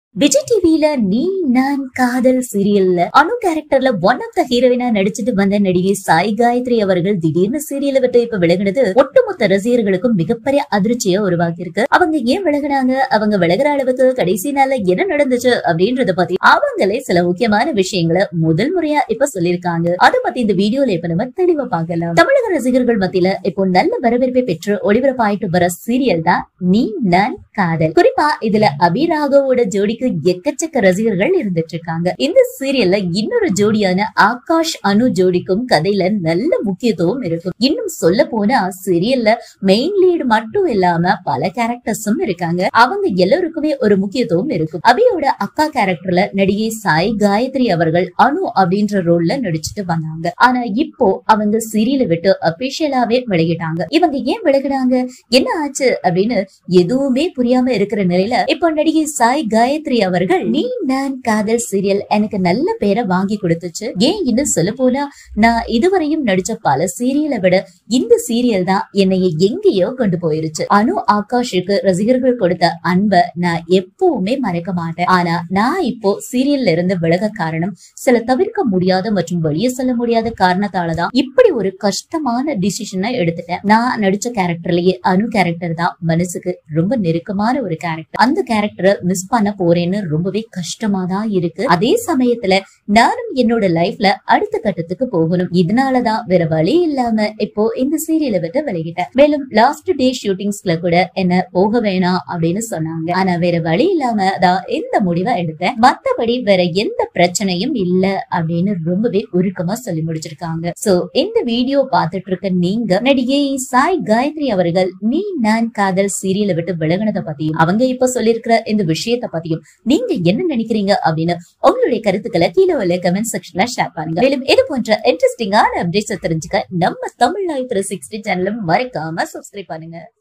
விஜய் டிவில நீ நான் காதல் சீரியல்ல அனு கேரக்டர்ல ஒன் ஆஃப் த ஹீரோயினா நடிச்சிட்டு வந்த நடிகை சாய் காயத்ரி அவர்கள் திடீர்னு சீரியலை விட்டு இப்ப விலகினது ஒட்டுமொத்த ரசிகர்களுக்கும் மிகப்பெரிய அதிர்ச்சியா உருவாக்கி இருக்கு அவங்க ஏன் விலகினாங்க அவங்க விலகுற அளவுக்கு கடைசி நாள்ல என்ன நடந்துச்சு அப்படின்றத பத்தி அவங்களே சில முக்கியமான விஷயங்களை முதல் முறையா இப்ப சொல்லியிருக்காங்க அதை பத்தி இந்த வீடியோல இப்ப நம்ம தெளிவா பார்க்கலாம் தமிழக ரசிகர்கள் மத்தியில இப்போ நல்ல வரவேற்பை பெற்று ஒளிபரப்பாயிட்டு வர சீரியல் தான் நீ நான் காதல் குறிப்பா இதுல அபிராகவோட ஜோடிக்கு எக்கச்சக்க ரசிகர்கள் இருந்துட்டு இருக்காங்க இந்த சீரியல்ல இன்னொரு ஜோடியான ஆகாஷ் அனு ஜோடிக்கும் கதையில நல்ல முக்கியத்துவம் இருக்கும் இன்னும் சொல்ல போனா சீரியல்ல மெயின் லீடு மட்டும் இல்லாம பல கேரக்டர்ஸும் இருக்காங்க அவங்க எல்லாருக்குமே ஒரு முக்கியத்துவம் இருக்கும் அபியோட அக்கா கேரக்டர்ல நடிகை சாய் காயத்ரி அவர்கள் அனு அப்படின்ற ரோல்ல நடிச்சுட்டு வந்தாங்க ஆனா இப்போ அவங்க சீரியலை விட்டு அபிஷியலாவே விலகிட்டாங்க இவங்க ஏன் விலகினாங்க என்ன ஆச்சு அப்படின்னு எதுவுமே புரியாம இருக்கிற நிலையில இப்போ நடிகை சாய் காயத்ரி அவர்கள் நீ நான் காதல் சீரியல் எனக்கு நல்ல பேரை வாங்கி கொடுத்துச்சு ஏன் இன்னும் சொல்ல போனா நான் இதுவரையும் நடிச்ச பல சீரியலை விட இந்த சீரியல் தான் என்னைய எங்கேயோ கொண்டு போயிருச்சு அனு ஆகாஷுக்கு ரசிகர்கள் கொடுத்த அன்பை நான் எப்பவுமே மறக்க மாட்டேன் ஆனா நான் இப்போ சீரியல்ல இருந்து விலக காரணம் சில தவிர்க்க முடியாத மற்றும் வெளியே சொல்ல முடியாத காரணத்தாலதான் இப்படி ஒரு கஷ்டமான டிசிஷனை எடுத்துட்டேன் நான் நடிச்ச கேரக்டர்லயே அனு கேரக்டர் தான் மனசுக்கு ரொம்ப நெருக்கமான ஒரு கேரக்டர் அந்த கேரக்டரை மிஸ் பண்ண போறேன்னு ரொம்பவே கஷ்டமா தான் இருக்கு அதே சமயத்துல நானும் என்னோட லைஃப்ல அடுத்த கட்டத்துக்கு போகணும் இதனாலதான் வேற வழி இல்லாம இப்போ இந்த சீரியலை விட்டு விலகிட்டேன் மேலும் லாஸ்ட் டே ஷூட்டிங்ஸ்ல கூட என்ன போக வேணாம் அப்படின்னு சொன்னாங்க ஆனா வேற வழி இல்லாம தான் இந்த முடிவை எடுத்தேன் மத்தபடி வேற எந்த பிரச்சனையும் இல்ல அப்படின்னு ரொம்பவே உருக்கமா சொல்லி முடிச்சிருக்காங்க சோ இந்த வீடியோ பார்த்துட்டு இருக்க நீங்க நடிகை சாய் காயத்ரி அவர்கள் நீ நான் காதல் சீரியலை விட்டு விலகினதை பத்தியும் அவங்க இப்ப சொல்லியிருக்கிற இந்த விஷயத்த பத்தியும் நீங்க என்ன நினைக்கிறீங்க அப்படின்னு உங்களுடைய கருத்துக்களை கீழே உள்ள கமெண்ட் செக்ஷன்ல ஷேர் பண்ணுங்க மேலும் இது போன்ற இன்ட்ரெஸ்டிங்கான அப்டேட்ஸ் தெரிஞ்சுக்க நம்ம தமிழ் லைஃப் த்ரீ சிக்ஸ்டி சேனலும் மறக்காம சப்ஸ்கிரைப் பண்ணுங்க